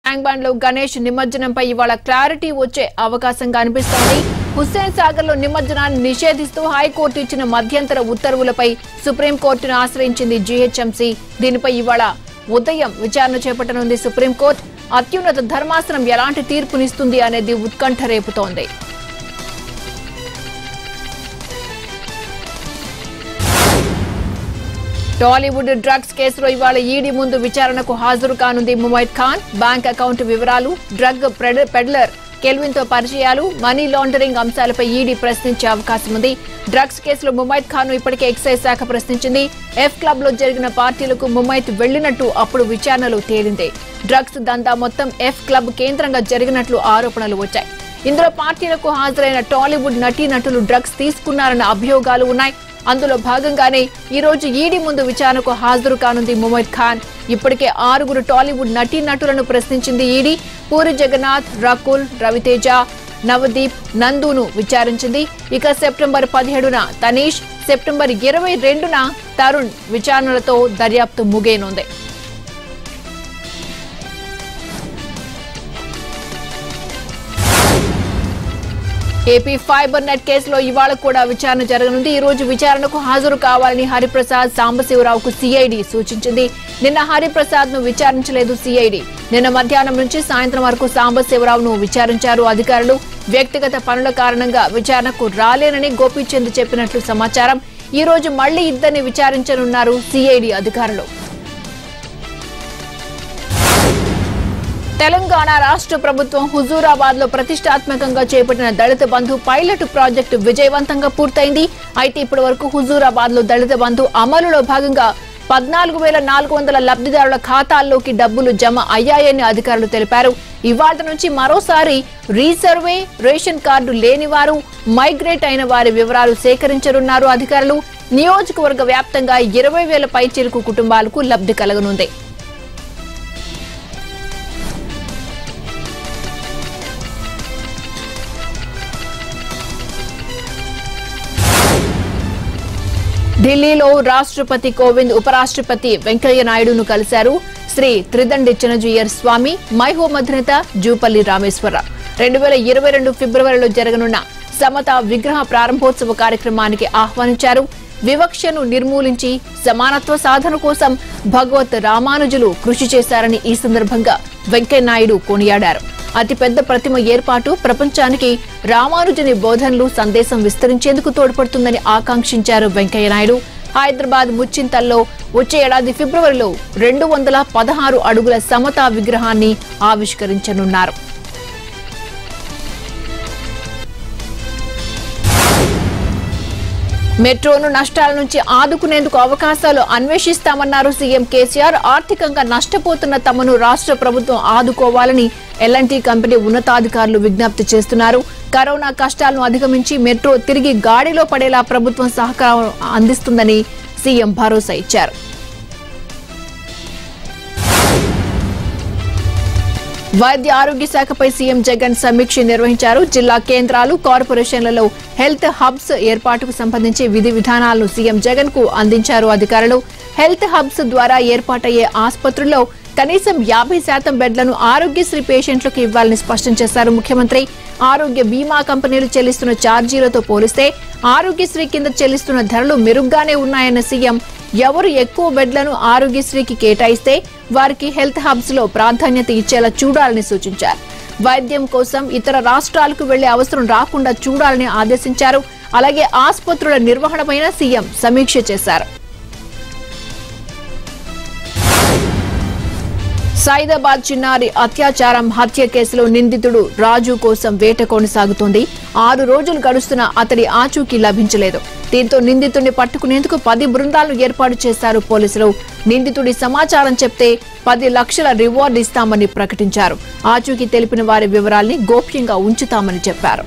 tank bund లో గణేష్ నిమజ్జనంపై ఇవాళ clarity వచ్చే అవకాశం కనిపిస్తోంది హుస్సేన్ సాగర్ లో నిమజ్జనాన్ని నిషేధిస్తూ హైకోర్టు ఇచ్చిన మధ్యంతర ఉత్తర్వులపై సుప్రీంకోర్టును ఆశ్రయించింది జీహెచ్ఎంసీ దీనిపై ఇవాళ ఉదయం విచారణ చేపట్టనుంది సుప్రీంకోర్టు అత్యున్నత ధర్మాసనం ఎలాంటి తీర్పునిస్తుంది అనేది ఉత్కంఠ రేపుతోంది టాలీవుడ్ డ్రగ్స్ కేసులో ఇవాళ ఈడీ ముందు విచారణకు హాజరు కానుంది ముమైద్ ఖాన్ బ్యాంక్ అకౌంట్ వివరాలు డ్రగ్ ప్రెడ- పెడ్లర్ కెల్విన్ తో పరిచయాలు మనీ లాండరింగ్ అంశాలపై ఈడీ ప్రశ్నించే అవకాశం ఉంది డ్రగ్స్ కేసులో ముమైద్ ఖాన్ ఇప్పటికే ఎక్సైజ్ శాఖ ప్రశ్నించింది ఎఫ్ క్లబ్ లో జరిగిన పార్టీలకు ముమైత్ వెళ్లినట్టు అప్పుడు విచారణలో తేలింది డ్రగ్స్ దందా మొత్తం ఎఫ్ క్లబ్ కేంద్రంగా జరిగినట్లు ఆరోపణలు వచ్చాయి ఇందులో పార్టీలకు హాజరైన టాలీవుడ్ నటీనటులు డ్రగ్స్ తీసుకున్నారన్న అభియోగాలు ఉన్నాయి అందులో భాగంగానే ఈ రోజు ఈడీ ముందు విచారణకు హాజరు కానుంది ముమైద్ ఖాన్ ఇప్పటికే ఆరుగురు టాలీవుడ్ నటీనటులను ప్రశ్నించింది ఈడీ పూరి జగన్నాథ్ రకుల్ రవితేజ నవదీప్ నందును విచారించింది ఇక సెప్టెంబర్ పదిహేడున తనీష్ సెప్టెంబర్ ఇరవై రెండున తరుణ్ విచారణలతో దర్యాప్తు ముగియనుంది ఏపీ ఫైబర్ నెట్ కేసులో ఇవాళ కూడా విచారణ జరగనుంది ఈ రోజు విచారణకు హాజరు కావాలని హరిప్రసాద్ సాంబశివరావుకు సిఐడి సూచించింది నిన్న హరిప్రసాద్ ను విచారించలేదు సిఐడి నిన్న మధ్యాహ్నం నుంచి సాయంత్రం వరకు సాంబశివరావును విచారించారు అధికారులు వ్యక్తిగత పనుల కారణంగా విచారణకు రాలేనని గోపీచంద్ చెప్పినట్లు సమాచారం ఈ రోజు మళ్లీ ఇద్దరిని విచారించనున్నారు సిఐడి అధికారులు తెలంగాణ రాష్ట్ర ప్రభుత్వం హుజూరాబాద్ లో ప్రతిష్టాత్మకంగా చేపట్టిన దళిత బంధు పైలట్ ప్రాజెక్టు విజయవంతంగా పూర్తయింది అయితే ఇప్పటి వరకు హుజూరాబాద్ లో దళిత బంధు అమలులో భాగంగా పద్నాలుగు వేల నాలుగు వందల లబ్ధిదారుల ఖాతాల్లోకి డబ్బులు జమ అయ్యాయని అధికారులు తెలిపారు ఇవాళ నుంచి మరోసారి రీసర్వే రేషన్ కార్డు లేని వారు మైగ్రేట్ అయిన వారి వివరాలు సేకరించనున్నారు అధికారులు నియోజకవర్గ వ్యాప్తంగా ఇరవై వేల పైచిలుకు కుటుంబాలకు లబ్ధి కలగనుంది ఢిల్లీలో రాష్ట్రపతి కోవింద్ ఉపరాష్ట్రపతి వెంకయ్య నాయుడును కలిశారు శ్రీ త్రిదండి చినజీయర్ స్వామి మైహోం అధినేత జూపల్లి రామేశ్వరరావు రెండు వేల ఇరవై రెండు ఫిబ్రవరిలో జరగనున్న సమత విగ్రహ ప్రారంభోత్సవ కార్యక్రమానికి ఆహ్వానించారు వివక్షను నిర్మూలించి సమానత్వ సాధన కోసం భగవత్ రామానుజులు కృషి చేశారని ఈ సందర్భంగా వెంకయ్య నాయుడు కొనియాడారు అతిపెద్ద ప్రతిమ ఏర్పాటు ప్రపంచానికి రామానుజుని బోధనలు సందేశం విస్తరించేందుకు తోడ్పడుతుందని ఆకాంక్షించారు వెంకయ్య నాయుడు హైదరాబాద్ ముచ్చింతల్లో వచ్చే ఏడాది ఫిబ్రవరిలో రెండు వందల పదహారు అడుగుల సమతా విగ్రహాన్ని ఆవిష్కరించనున్నారు మెట్రోను నష్టాల నుంచి ఆదుకునేందుకు అవకాశాలు అన్వేషిస్తామన్నారు సీఎం కేసీఆర్ ఆర్థికంగా నష్టపోతున్న తమను రాష్ట్ర ప్రభుత్వం ఆదుకోవాలని ఎల్ఎన్టీ కంపెనీ ఉన్నతాధికారులు విజ్ఞప్తి చేస్తున్నారు కరోనా కష్టాలను అధిగమించి మెట్రో తిరిగి గాడిలో పడేలా ప్రభుత్వం సహకారం అందిస్తుందని సీఎం భరోసా ఇచ్చారు వైద్య ఆరోగ్య శాఖపై సీఎం జగన్ సమీక్ష నిర్వహించారు జిల్లా కేంద్రాలు కార్పొరేషన్లలో హెల్త్ హబ్స్ ఏర్పాటుకు సంబంధించి విధి విధానాలను సీఎం జగన్ కు అందించారు అధికారులు హెల్త్ హబ్స్ ద్వారా ఏర్పాటయ్యే ఆసుపత్రుల్లో కనీసం యాభై శాతం బెడ్లను ఆరోగ్యశ్రీ పేషెంట్లకు ఇవ్వాలని స్పష్టం చేశారు ముఖ్యమంత్రి ఆరోగ్య బీమా కంపెనీలు చెల్లిస్తున్న ఛార్జీలతో పోలిస్తే ఆరోగ్యశ్రీ కింద చెల్లిస్తున్న ధరలు మెరుగ్గానే ఉన్నాయన్న సీఎం ఎవరు ఎక్కువ బెడ్లను ఆరోగ్యశ్రీకి కేటాయిస్తే వారికి హెల్త్ హబ్స్ లో ప్రాధాన్యత ఇచ్చేలా చూడాలని సూచించారు వైద్యం కోసం ఇతర రాష్ట్రాలకు వెళ్లే అవసరం రాకుండా చూడాలని ఆదేశించారు అలాగే ఆసుపత్రుల నిర్వహణపైన సీఎం సమీక్ష చేశారు సైదాబాద్ చిన్నారి అత్యాచారం హత్య కేసులో నిందితుడు రాజు కోసం వేట కొనసాగుతోంది ఆరు రోజులు గడుస్తున్నా అతడి ఆచూకీ లభించలేదు దీంతో నిందితుడిని పట్టుకునేందుకు పది బృందాలను ఏర్పాటు చేశారు పోలీసులు నిందితుడి సమాచారం చెప్తే పది లక్షల రివార్డు ఇస్తామని ప్రకటించారు ఆచూకీ తెలిపిన వారి వివరాల్ని గోప్యంగా ఉంచుతామని చెప్పారు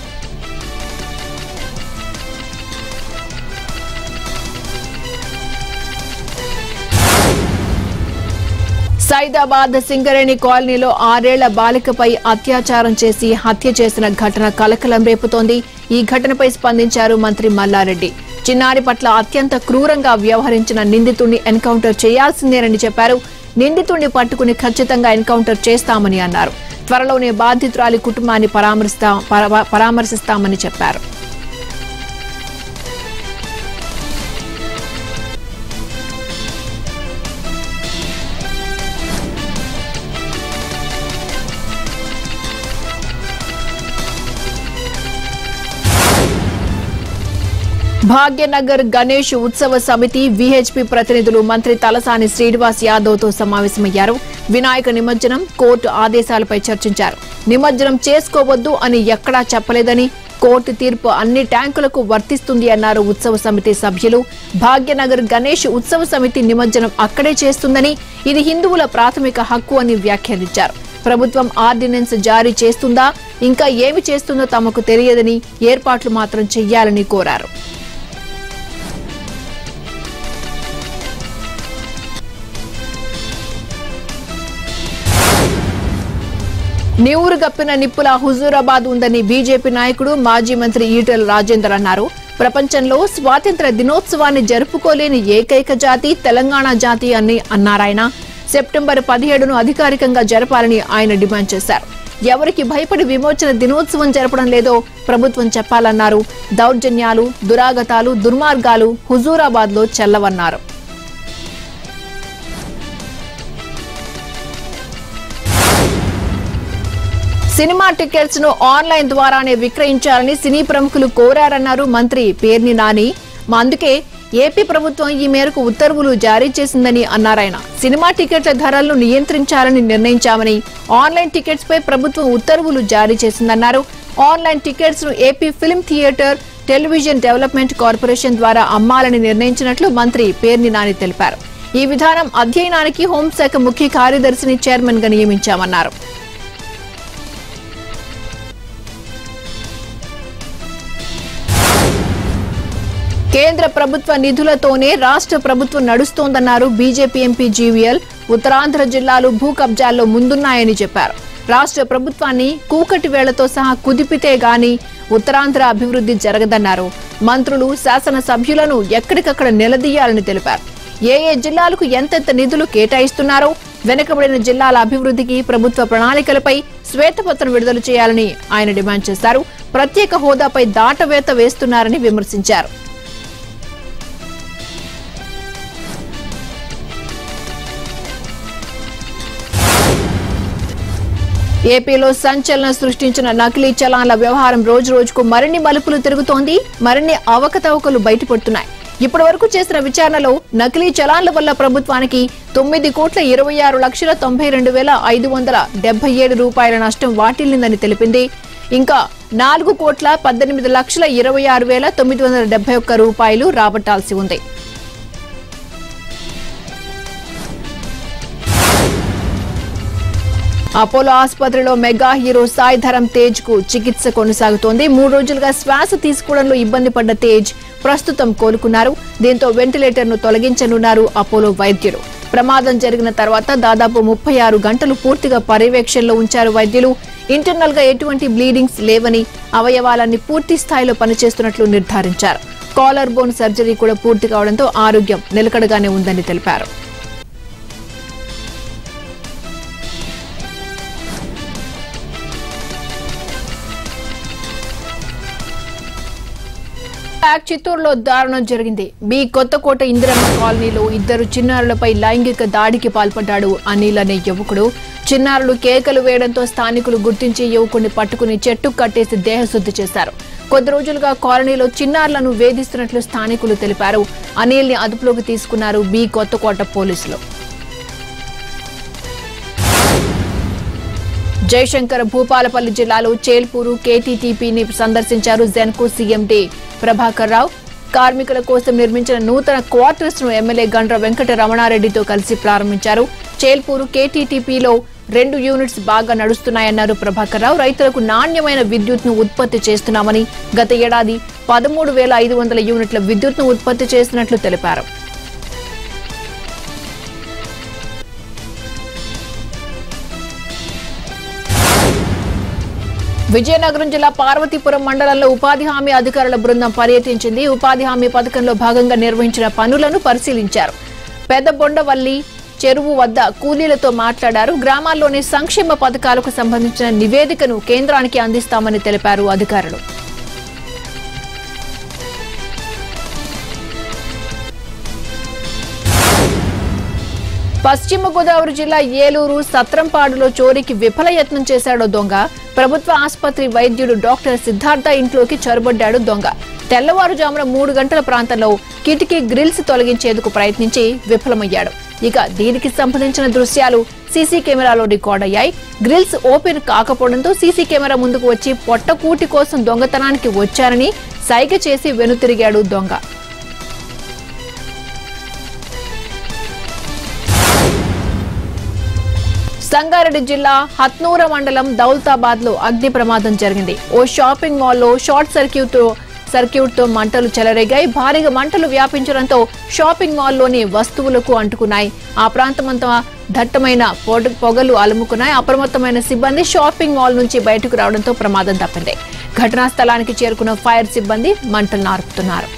సైదాబాద్ సింగరేణి కాలనీలో ఆరేళ్ల బాలికపై అత్యాచారం చేసి హత్య చేసిన ఘటన కలకలం రేపుతోంది ఈ ఘటనపై స్పందించారు మంత్రి మల్లారెడ్డి చిన్నారి పట్ల అత్యంత క్రూరంగా వ్యవహరించిన నిందితుడిని ఎన్కౌంటర్ చేయాల్సిందేనని చెప్పారు నిందితుడిని పట్టుకుని ఖచ్చితంగా ఎన్కౌంటర్ చేస్తామని అన్నారు త్వరలోనే బాధితురాలి కుటుంబాన్ని పరామర్శిస్తా పరా- పరామర్శిస్తామని చెప్పారు భాగ్యనగర్ గణేష్ ఉత్సవ సమితి విహెచ్పి ప్రతినిధులు మంత్రి తలసాని శ్రీనివాస్ యాదవ్ తో సమావేశమయ్యారు వినాయక నిమజ్జనం కోర్టు ఆదేశాలపై చర్చించారు నిమజ్జనం చేసుకోవద్దు అని ఎక్కడా చెప్పలేదని కోర్టు తీర్పు అన్ని ట్యాంకులకు వర్తిస్తుంది అన్నారు ఉత్సవ సమితి సభ్యులు భాగ్యనగర్ గణేష్ ఉత్సవ సమితి నిమజ్జనం అక్కడే చేస్తుందని ఇది హిందువుల ప్రాథమిక హక్కు అని వ్యాఖ్యానించారు ప్రభుత్వం ఆర్డినెన్స్ జారీ చేస్తుందా ఇంకా ఏమి చేస్తుందో తమకు తెలియదని ఏర్పాట్లు మాత్రం చెయ్యాలని కోరారు నివురు గప్పిన నిప్పుల హుజూరాబాద్ ఉందని బీజేపీ నాయకుడు మాజీ మంత్రి ఈటెల రాజేందర్ అన్నారు ప్రపంచంలో స్వాతంత్ర దినోత్సవాన్ని జరుపుకోలేని ఏకైక జాతి తెలంగాణ జాతి అని అన్నారాయన సెప్టెంబర్ పదిహేడును అధికారికంగా జరపాలని ఆయన డిమాండ్ చేశారు ఎవరికి భయపడి విమోచన దినోత్సవం జరపడం లేదో ప్రభుత్వం చెప్పాలన్నారు దౌర్జన్యాలు దురాగతాలు దుర్మార్గాలు హుజూరాబాద్ లో చెల్లవన్నారు సినిమా టికెట్స్ ను ఆన్లైన్ ద్వారానే విక్రయించాలని సినీ ప్రముఖులు కోరారన్నారు మంత్రి పేర్ని నాని మా అందుకే ఏపీ ప్రభుత్వం ఈ మేరకు ఉత్తర్వులు జారీ చేసిందని అన్నారాయన సినిమా టికెట్ల ధరలను నియంత్రించాలని నిర్ణయించామని ఆన్లైన్ టికెట్స్ పై ప్రభుత్వం ఉత్తర్వులు జారీ చేసిందన్నారు ఆన్లైన్ టికెట్స్ ను AP film theatre television development corporation ద్వారా అమ్మాలని నిర్ణయించినట్లు మంత్రి పేర్ని నాని తెలిపారు ఈ విధానం అధ్యయనానికి హోంశాఖ ముఖ్య కార్యదర్శిని చైర్మన్ గా నియమించామన్నారు కేంద్ర ప్రభుత్వ నిధులతోనే రాష్ట్ర ప్రభుత్వం నడుస్తోందన్నారు బీజేపీ ఎంపీ జీవీఎల్ ఉత్తరాంధ్ర జిల్లాలు భూ కబ్జాల్లో ముందున్నాయని చెప్పారు రాష్ట్ర ప్రభుత్వాన్ని కూకటి వేళ్లతో సహా కుదిపితే గాని ఉత్తరాంధ్ర అభివృద్ధి జరగదన్నారు మంత్రులు శాసన సభ్యులను ఎక్కడికక్కడ నిలదీయాలని తెలిపారు ఏ ఏ జిల్లాలకు ఎంతెంత నిధులు కేటాయిస్తున్నారో వెనుకబడిన జిల్లాల అభివృద్ధికి ప్రభుత్వ ప్రణాళికలపై శ్వేతపత్రం విడుదల చేయాలని ఆయన డిమాండ్ చేశారు ప్రత్యేక హోదాపై దాటవేత వేస్తున్నారని విమర్శించారు ఏపీలో సంచలనం సృష్టించిన నకిలీ చలాన్ల వ్యవహారం రోజు రోజుకు మరిన్ని మలుపులు తిరుగుతోంది మరిన్ని అవకతవకలు బయటపడుతున్నాయి ఇప్పటి వరకు చేసిన విచారణలో నకిలీ చలాన్ల వల్ల ప్రభుత్వానికి తొమ్మిది కోట్ల ఇరవై ఆరు లక్షల తొంభై రెండు వేల ఐదు వందల డెబ్బై ఏడు రూపాయల నష్టం వాటిల్లిందని తెలిపింది ఇంకా నాలుగు కోట్ల పద్దెనిమిది లక్షల ఇరవై ఆరు వేల తొమ్మిది వందల డెబ్బై ఒక్క రూపాయలు రాబట్టాల్సి ఉంది అపోలో ఆసుపత్రిలో మెగా హీరో సాయి ధరమ్ తేజ్ కు చికిత్స కొనసాగుతోంది మూడు రోజులుగా శ్వాస తీసుకోవడంలో ఇబ్బంది పడ్డ తేజ్ ప్రస్తుతం కోలుకున్నారు దీంతో వెంటిలేటర్ ను తొలగించనున్నారు అపోలో వైద్యులు ప్రమాదం జరిగిన తర్వాత దాదాపు ముప్పై ఆరు గంటలు పూర్తిగా పర్యవేక్షణలో ఉంచారు వైద్యులు ఇంటర్నల్ గా ఎటువంటి బ్లీడింగ్స్ లేవని అవయవాలన్నీ పూర్తి స్థాయిలో పనిచేస్తున్నట్లు నిర్ధారించారు కాలర్ బోన్ సర్జరీ కూడా పూర్తి కావడంతో ఆరోగ్యం నిలకడగానే ఉందని తెలిపారు బ్యాక్ చిత్తూరులో దారుణం జరిగింది బి కొత్తకోట ఇందిరమ్మ కాలనీలో ఇద్దరు చిన్నారులపై లైంగిక దాడికి పాల్పడ్డాడు అనిల్ అనే యువకుడు చిన్నారులు కేకలు వేయడంతో స్థానికులు గుర్తించి యువకుడిని పట్టుకుని చెట్టు కట్టేసి దేహశుద్ధి చేశారు కొద్ది రోజులుగా కాలనీలో చిన్నారులను వేధిస్తున్నట్లు స్థానికులు తెలిపారు అనిల్ ని అదుపులోకి తీసుకున్నారు బి కొత్తకోట పోలీసులు జయశంకర్ భూపాలపల్లి జిల్లాలో చేల్పూరు కేటీటీపీని సందర్శించారు Genco CM D Prabhakar Rao కార్మికుల కోసం నిర్మించిన నూతన క్వార్టర్స్ ను ఎమ్మెల్యే గండ్ర వెంకట రమణారెడ్డితో కలిసి ప్రారంభించారు చేల్పూరు కేటీటీపీలో రెండు యూనిట్స్ బాగా నడుస్తున్నాయన్నారు ప్రభాకర్ రావు రైతులకు నాణ్యమైన విద్యుత్ ను ఉత్పత్తి చేస్తున్నామని గత ఏడాది పదమూడు వేల ఐదు వందల యూనిట్ల విద్యుత్ ను ఉత్పత్తి చేసినట్లు తెలిపారు విజయనగరం జిల్లా పార్వతీపురం మండలంలో ఉపాధి హామీ అధికారుల బృందం పర్యటించింది ఉపాధి హామీ పథకంలో భాగంగా నిర్వహించిన పనులను పరిశీలించారు పెద్ద బొండవల్లి చెరువు వద్ద కూలీలతో మాట్లాడారు గ్రామాల్లోని సంక్షేమ పథకాలకు సంబంధించిన నివేదికను కేంద్రానికి అందిస్తామని తెలిపారు అధికారులు పశ్చిమ గోదావరి జిల్లా ఏలూరు సత్రంపాడులో చోరీకి విఫలయత్నం చేశాడో దొంగ ప్రభుత్వ ఆసుపత్రి వైద్యుడు డాక్టర్ సిద్ధార్థ ఇంట్లోకి చొరబడ్డాడు దొంగ తెల్లవారుజామున మూడు గంటల ప్రాంతంలో కిటికీ గ్రిల్స్ తొలగించేందుకు ప్రయత్నించి విఫలమయ్యాడు ఇక దీనికి సంబంధించిన దృశ్యాలు సీసీ కెమెరాలో రికార్డ్ అయ్యాయి గ్రిల్స్ ఓపెన్ కాకపోవడంతో సీసీ కెమెరా ముందుకు వచ్చి పొట్టకూటి కోసం దొంగతనానికి వచ్చారని సైగ చేసి వెనుతిరిగాడు దొంగ సంగారెడ్డి జిల్లా హత్నూర మండలం దౌలతాబాద్ లో అగ్ని ప్రమాదం జరిగింది ఓ షాపింగ్ మాల్లో షార్ట్ సర్క్యూట్ తో సర్క్యూట్ తో మంటలు చెలరేగాయి భారీగా మంటలు వ్యాపించడంతో షాపింగ్ మాల్లోని వస్తువులకు అంటుకున్నాయి ఆ ప్రాంతమంతా దట్టమైన పొగ- పొగలు అలుముకున్నాయి అప్రమత్తమైన సిబ్బంది షాపింగ్ మాల్ నుంచి బయటకు రావడంతో ప్రమాదం తప్పింది ఘటనా స్థలానికి చేరుకున్న ఫైర్ సిబ్బంది మంటలు నార్పుతున్నారు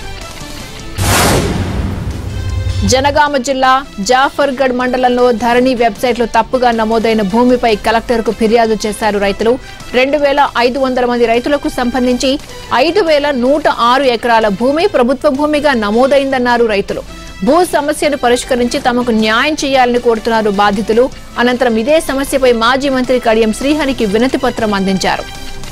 జనగామ జిల్లా జాఫర్గఢ్ మండలంలో ధరణి వెబ్సైట్లో తప్పుగా నమోదైన భూమిపై కలెక్టర్కు ఫిర్యాదు చేశారు రైతులు రెండు వేల ఐదు వందల మంది రైతులకు సంబంధించి ఐదు వేల నూట ఆరు ఎకరాల భూమి ప్రభుత్వ భూమిగా నమోదైందన్నారు రైతులు భూ సమస్యను పరిష్కరించి తమకు న్యాయం చేయాలని కోరుతున్నారు బాధితులు అనంతరం ఇదే సమస్యపై మాజీ మంత్రి కడియం శ్రీహరికి వినతి పత్రం అందించారు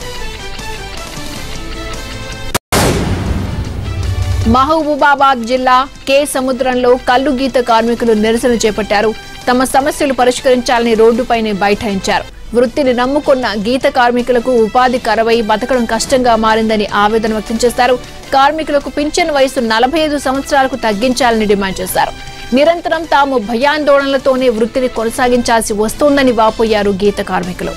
మహబూబాబాద్ జిల్లా కే సముద్రంలో కల్లు గీత కార్మికులు నిరసన చేపట్టారు తమ సమస్యలు పరిష్కరించాలని రోడ్డుపైనే బైఠాయించారు వృత్తిని నమ్ముకున్న గీత కార్మికులకు ఉపాధి కరవై బతకడం కష్టంగా మారిందని ఆవేదన వ్యక్తం చేశారు కార్మికులకు పింఛన్ వయసు నలభై ఐదు సంవత్సరాలకు తగ్గించాలని డిమాండ్ చేశారు నిరంతరం తాము భయాందోళనలతోనే వృత్తిని కొనసాగించాల్సి వస్తోందని వాపోయారు గీత కార్మికులు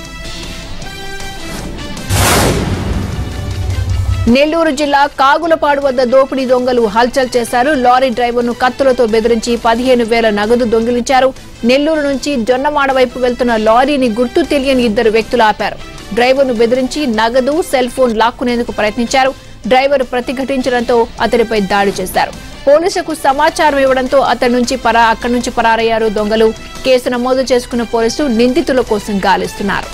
నెల్లూరు జిల్లా కాగులపాడు వద్ద దోపిడీ దొంగలు హల్చల్ చేశారు లారీ డ్రైవర్ను కత్తులతో బెదిరించి పదిహేను వేల నగదు దొంగిలించారు నెల్లూరు నుంచి జొన్నమాడ వైపు వెళ్తున్న లారీని గుర్తు తెలియని ఇద్దరు వ్యక్తులు ఆపారు డ్రైవర్ను బెదిరించి నగదు సెల్ ఫోన్ లాక్కునేందుకు ప్రయత్నించారు డ్రైవర్ ప్రతిఘటించడంతో అతడిపై దాడి చేశారు పోలీసులకు సమాచారం ఇవ్వడంతో అతడి నుంచి పరా అక్కడి నుంచి పరారయ్యారు దొంగలు కేసు నమోదు చేసుకున్న పోలీసులు నిందితుల కోసం గాలిస్తున్నారు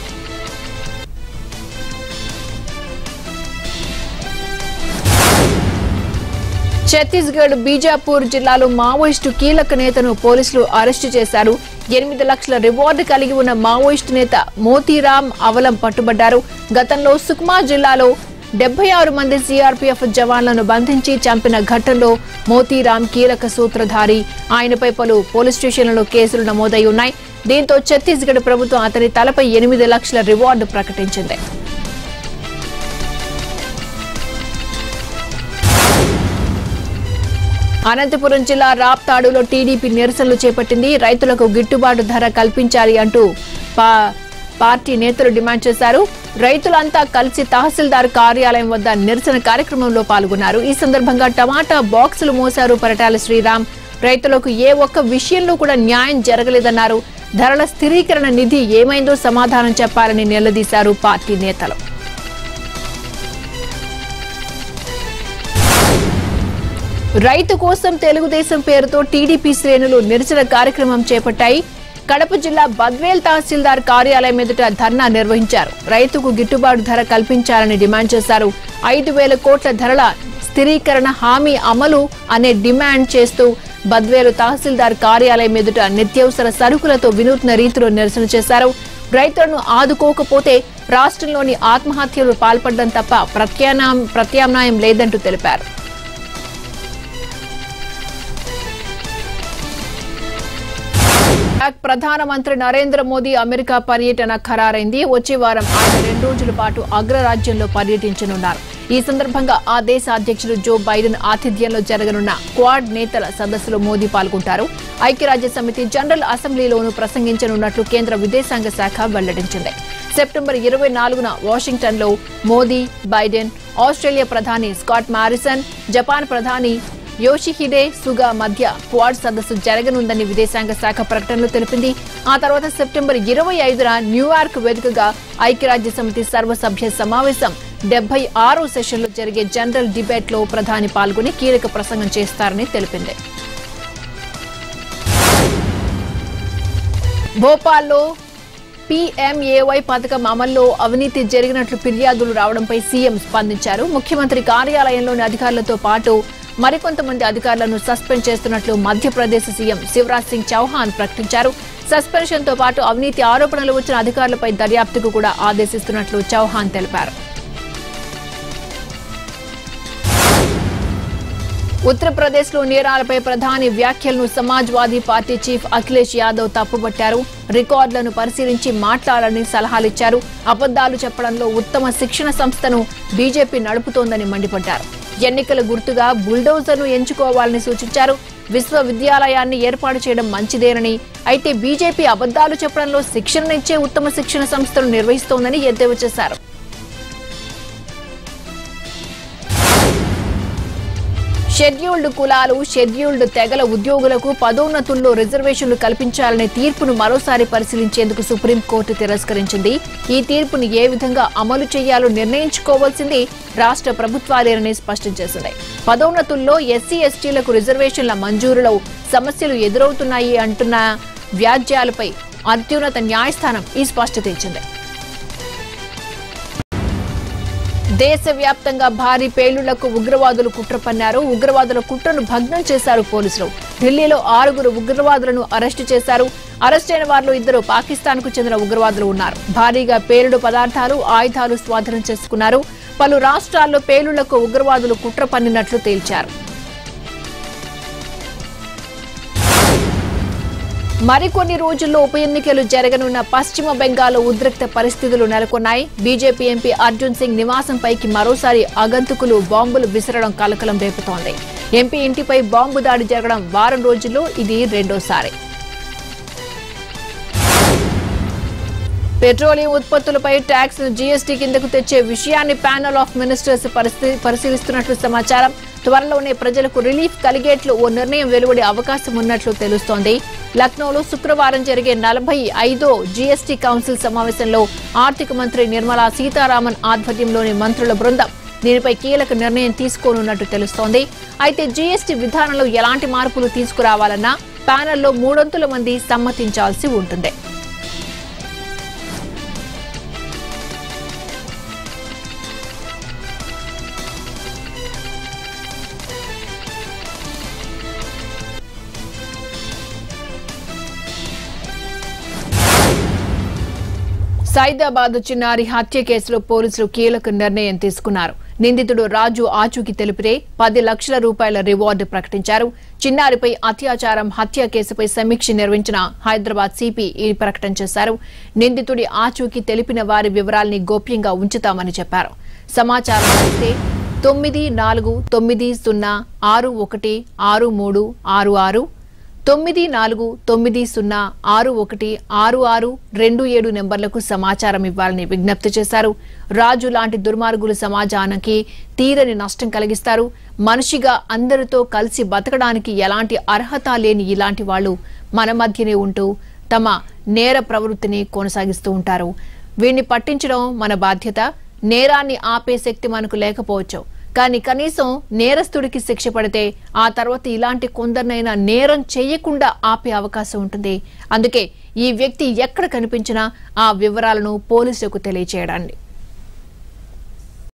ఛత్తీస్గఢ్ బీజాపూర్ జిల్లాలో మావోయిస్టు కీలక నేతను పోలీసులు అరెస్టు చేశారు ఎనిమిది లక్షల రివార్డు కలిగి ఉన్న మావోయిస్టు నేత మోతీరామ్ అవలం పట్టుబడ్డారు గతంలో సుక్మా జిల్లాలో డెబ్బై ఆరు మంది సిఆర్పీఎఫ్ జవాన్లను బంధించి చంపిన ఘటనలో మోతీరామ్ కీలక సూత్రధారి ఆయనపై పలు పోలీస్ స్టేషన్లలో కేసులు నమోదై ఉన్నాయి దీంతో ఛత్తీస్గఢ్ ప్రభుత్వం అతని తలపై ఎనిమిది లక్షల రివార్డు ప్రకటించింది అనంతపురం జిల్లా రాప్తాడులో టీడీపీ నిరసనలు చేపట్టింది రైతులకు గిట్టుబాటు ధర కల్పించాలి అంటూ పా- పార్టీ నేతలు డిమాండ్ చేశారు రైతులంతా కలిసి తహసీల్దార్ కార్యాలయం వద్ద నిరసన కార్యక్రమంలో పాల్గొన్నారు ఈ సందర్భంగా టమాటా బాక్సులు మోశారు పరటాల శ్రీరామ్ రైతులకు ఏ ఒక్క విషయంలో కూడా న్యాయం జరగలేదన్నారు ధరల స్థిరీకరణ నిధి ఏమైందో సమాధానం చెప్పాలని నిలదీశారు పార్టీ నేతలు రైతు కోసం తెలుగుదేశం పేరుతో టీడీపీ శ్రేణులు నిరసన కార్యక్రమం చేపట్టాయి కడప జిల్లా బద్వేల్ తహసీల్దార్ కార్యాలయం ఎదుట ధర్నా నిర్వహించారు రైతుకు గిట్టుబాటు ధర కల్పించాలని డిమాండ్ చేశారు ఐదు వేల కోట్ల ధరల స్థిరీకరణ హామీ అమలు అనే డిమాండ్ చేస్తూ బద్వేలు తహసీల్దార్ కార్యాలయం ఎదుట నిత్యావసర సరుకులతో వినూత్న రీతిలో నిరసన చేశారు రైతులను ఆదుకోకపోతే రాష్ట్రంలోని ఆత్మహత్యలు పాల్పడడం తప్ప ప్రత్యామ్నాయం ప్రత్యామ్నాయం లేదంటూ తెలిపారు పాక్ ప్రధానమంత్రి నరేంద్ర మోదీ అమెరికా పర్యటన ఖరారైంది వచ్చే వారం ఆయన రెండు రోజుల పాటు అగ్రరాజ్యంలో పర్యటించనున్నారు ఈ సందర్భంగా ఆ దేశ అధ్యక్షుడు జో బైడెన్ ఆతిథ్యంలో జరగనున్న క్వాడ్ నేతల సదస్సులో మోదీ పాల్గొంటారు ఐక్యరాజ్య సమితి జనరల్ అసెంబ్లీలోనూ ప్రసంగించనున్నట్లు కేంద్ర విదేశాంగ శాఖ వెల్లడించింది సెప్టెంబర్ ఇరవై నాలుగున వాషింగ్టన్లో మోదీ బైడెన్ ఆస్ట్రేలియా ప్రధాని స్కాట్ మారిసన్ జపాన్ ప్రధాని యోషిహిడే సుగా మధ్య క్వాడ్ సదస్సు జరగనుందని విదేశాంగ శాఖ ప్రకటనలో తెలిపింది ఆ తర్వాత సెప్టెంబర్ ఇరవై ఐదున న్యూయార్క్ వేదికగా ఐక్యరాజ్య సమితి సర్వసభ్య సమావేశం డెబ్బై ఆరో సెషన్లో జరిగే జనరల్ డిబేట్ లో ప్రధాని పాల్గొని కీలక ప్రసంగం చేస్తారని తెలిపింది భోపాల్లో పీఎంఏవై పథకం అమల్లో అవినీతి జరిగినట్లు ఫిర్యాదులు రావడంపై సీఎం స్పందించారు ముఖ్యమంత్రి కార్యాలయంలోని అధికారులతో పాటు మరికొంతమంది అధికారులను సస్పెండ్ చేస్తున్నట్లు మధ్యప్రదేశ్ సీఎం శివరాజ్ సింగ్ చౌహాన్ ప్రకటించారు సస్పెన్షన్ తో పాటు అవినీతి ఆరోపణలు వచ్చిన అధికారులపై దర్యాప్తుకు కూడా ఆదేశిస్తున్నట్లు చౌహాన్ తెలిపారు ఉత్తరప్రదేశ్ లో నేరాలపై ప్రధాని వ్యాఖ్యలను సమాజ్వాదీ పార్టీ చీఫ్ అఖిలేష్ యాదవ్ తప్పుపట్టారు రికార్డులను పరిశీలించి మాట్లాడాలని సలహాలిచ్చారు అబద్దాలు చెప్పడంలో ఉత్తమ శిక్షణ సంస్థను బీజేపీ నడుపుతోందని మండిపడ్డారు ఎన్నికల గుర్తుగా బుల్డోజర్ను ఎంచుకోవాలని సూచించారు విశ్వవిద్యాలయాన్ని ఏర్పాటు చేయడం మంచిదేనని అయితే బీజేపీ అబద్దాలు చెప్పడంలో శిక్షణనిచ్చే ఉత్తమ శిక్షణ సంస్థను నిర్వహిస్తోందని ఎద్దేవా చేశారు షెడ్యూల్డ్ కులాలు షెడ్యూల్డ్ తెగల ఉద్యోగులకు పదోన్నతుల్లో రిజర్వేషన్లు కల్పించాలనే తీర్పును మరోసారి పరిశీలించేందుకు సుప్రీంకోర్టు తిరస్కరించింది ఈ తీర్పును ఏ విధంగా అమలు చేయాలో నిర్ణయించుకోవాల్సింది రాష్ట్ర ప్రభుత్వాలేనని స్పష్టం చేసింది పదోన్నతుల్లో ఎస్సీ ఎస్టీలకు రిజర్వేషన్ల మంజూరులో సమస్యలు ఎదురవుతున్నాయి అంటున్న వ్యాజ్యాలపై అత్యున్నత న్యాయస్థానం ఈ స్పష్టత ఇచ్చింది దేశవ్యాప్తంగా భారీ పేలుళ్లకు ఉగ్రవాదులు కుట్ర పన్నారు ఉగ్రవాదుల కుట్రను భగ్నం చేశారు పోలీసులు ఢిల్లీలో ఆరుగురు ఉగ్రవాదులను అరెస్టు చేశారు అరెస్టైన వారిలో ఇద్దరు పాకిస్తాన్ కు చెందిన ఉగ్రవాదులు ఉన్నారు భారీగా పేలుడు పదార్థాలు ఆయుధాలు స్వాధీనం చేసుకున్నారు పలు రాష్ట్రాల్లో పేలుళ్లకు ఉగ్రవాదులు కుట్ర పన్నినట్లు తేల్చారు మరికొన్ని రోజుల్లో ఉప ఎన్నికలు జరగనున్న పశ్చిమ బెంగాల్లో ఉద్రిక్త పరిస్థితులు నెలకొన్నాయి బీజేపీ ఎంపీ అర్జున్ సింగ్ నివాసంపైకి మరోసారి ఆగంతుకులు బాంబులు విసరడం కలకలం రేపుతోంది ఎంపీ ఇంటిపై బాంబు దాడి జరగడం వారం రోజుల్లో ఇది రెండోసారి పెట్రోలియం ఉత్పత్తులపై ట్యాక్స్ ను జీఎస్టీ కిందకు తెచ్చే విషయాన్ని ప్యానల్ ఆఫ్ మినిస్టర్స్ పరిస్థి- పరిశీలిస్తున్నట్లు సమాచారం త్వరలోనే ప్రజలకు రిలీఫ్ కలిగేట్లు ఓ నిర్ణయం వెలువడే అవకాశం ఉన్నట్లు తెలుస్తోంది లక్నోలో శుక్రవారం జరిగే నలభై ఐదో జీఎస్టీ కౌన్సిల్ సమావేశంలో ఆర్థిక మంత్రి నిర్మలా సీతారామన్ ఆధ్వర్యంలోని మంత్రుల బృందం దీనిపై కీలక నిర్ణయం తీసుకోనున్నట్టు తెలుస్తోంది అయితే జీఎస్టీ విధానంలో ఎలాంటి మార్పులు తీసుకురావాలన్నా ప్యానెల్లో మూడొంతుల మంది సమ్మతించాల్సి ఉంటుంది సైదాబాద్ చిన్నారి హత్య కేసులో పోలీసులు కీలక నిర్ణయం తీసుకున్నారు నిందితుడు రాజు ఆచూకీ తెలిపితే పది లక్షల రూపాయల రివార్డు ప్రకటించారు చిన్నారిపై అత్యాచారం హత్య కేసుపై సమీక్ష నిర్వహించిన హైదరాబాద్ సిపి ఈ ప్రకటన చేశారు నిందితుడి ఆచూకీ తెలిపిన వారి వివరాల్ని గోప్యంగా ఉంచుతామని చెప్పారు సమాచారం అయితే తొమ్మిది నాలుగు తొమ్మిది సున్నా ఆరు ఒకటి ఆరు మూడు ఆరు ఆరు తొమ్మిది నాలుగు తొమ్మిది సున్నా ఆరు ఒకటి ఆరు ఆరు రెండు ఏడు నెంబర్లకు సమాచారం ఇవ్వాలని విజ్ఞప్తి చేశారు రాజు లాంటి దుర్మార్గులు సమాజానికి తీరని నష్టం కలిగిస్తారు మనిషిగా అందరితో కలిసి బతకడానికి ఎలాంటి అర్హత లేని ఇలాంటి వాళ్ళు మన మధ్యనే ఉంటూ తమ నేర ప్రవృత్తిని కొనసాగిస్తూ ఉంటారు వీణ్ణి పట్టించడం మన బాధ్యత నేరాన్ని ఆపే శక్తి మనకు లేకపోవచ్చు కానీ కనీసం నేరస్తుడికి శిక్ష పడితే ఆ తర్వాత ఇలాంటి కొందరినైనా నేరం చేయకుండా ఆపే అవకాశం ఉంటుంది అందుకే ఈ వ్యక్తి ఎక్కడ కనిపించినా ఆ వివరాలను పోలీసులకు తెలియచేయడాన్ని